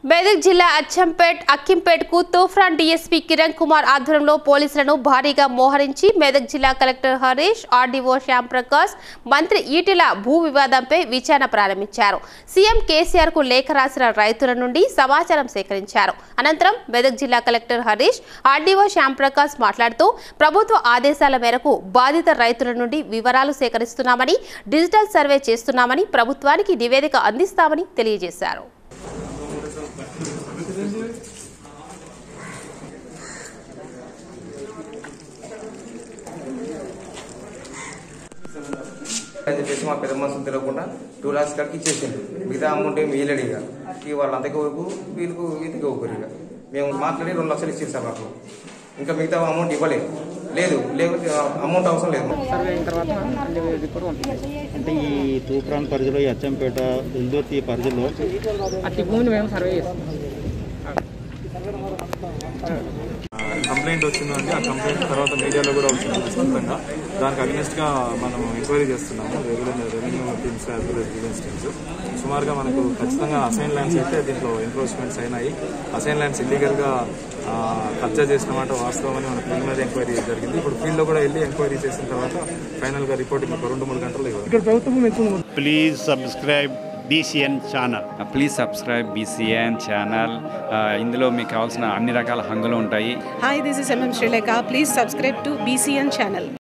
మెదక్ జిల్లా అచ్చంపేట్ అక్కింపేట్కు తూఫ్రాన్ డీఎస్పీ కిరణ్ కుమార్ ఆధ్వర్యంలో పోలీసులను భారీగా మోహరించి మెదక్ జిల్లా కలెక్టర్ హరీష్ ఆర్డీఓ శ్యామ్ ప్రకాష్ మంత్రి ఈటెల భూ వివాదంపై విచారణ ప్రారంభించారు సీఎం కేసీఆర్ కు లేఖ రాసిన రైతుల నుండి సమాచారం సేకరించారు అనంతరం మెదక్ జిల్లా కలెక్టర్ హరీష్ ఆర్డీఓ శ్యామ్ ప్రకాష్ మాట్లాడుతూ ప్రభుత్వ ఆదేశాల మేరకు బాధిత రైతుల నుండి వివరాలు సేకరిస్తున్నామని డిజిటల్ సర్వే చేస్తున్నామని ప్రభుత్వానికి నివేదిక అందిస్తామని తెలియజేశారు అని చెప్పేసి మా పెద్ద మనుషులు తెలియకుండా టూ లాక్స్ కాడికి ఇచ్చేసిండు మిగతా అమౌంట్ ఏమి వేయలేడు ఇక ఇక వాళ్ళందరికీ వరకు వీళ్ళకు వీళ్ళకి ఒకరు ఇక మేము మాట్లాడి రెండు లక్షలు ఇచ్చింది సార్ మాకు ఇంకా మిగతా అమౌంట్ ఇవ్వలేదు లేదు లేకపోతే అమౌంట్ అవసరం లేదు సర్వే అయిన తర్వాత అన్ని రిపోర్ట్ పంపించాం అంటే ఈ తూప్రాన్ పరిధిలో ఈ అచ్చంపేట ఇల్దుర్తి పరిధిలో అట్టి భూమిని మేము సర్వే చేస్తాం కంప్లైంట్ వచ్చిందండి ఆ కంప్లైంట్ తర్వాత మీడియాలో కూడా వచ్చింది విస్తృతంగా దానికి అగ్నెస్ట్ గా మనం ఎంక్వైరీ చేస్తున్నాము regular revenue teams as well vigilance teams సుమారుగా మనకు ఖచ్చితంగా అసైన్ ల్యాండ్స్ అయితే దీంట్లో ఎంక్రోచ్మెంట్స్ అయినాయి అసైన్ ల్యాండ్స్ ఇల్లీగల్ గా ఆ, కబ్జా చేసిన మాట వాస్తవం అని మన ప్రిలిమినరీ ఎంక్వైరీ జరిగింది ఇప్పుడు ఫీల్డ్ లో కూడా వెళ్ళి ఎంక్వైరీ చేసిన తర్వాత ఫైనల్ గా రిపోర్ట్ ఇంకొక రెండు మూడు గంటల్లో ఇవ్వాలి please subscribe BCN channel. Please subscribe BCN channel ఇందులో మీకు కావాల్సిన అన్ని రకాల హంగులు ఉంటాయి Hi, this is MM Sri Lanka. Please subscribe to BCN channel.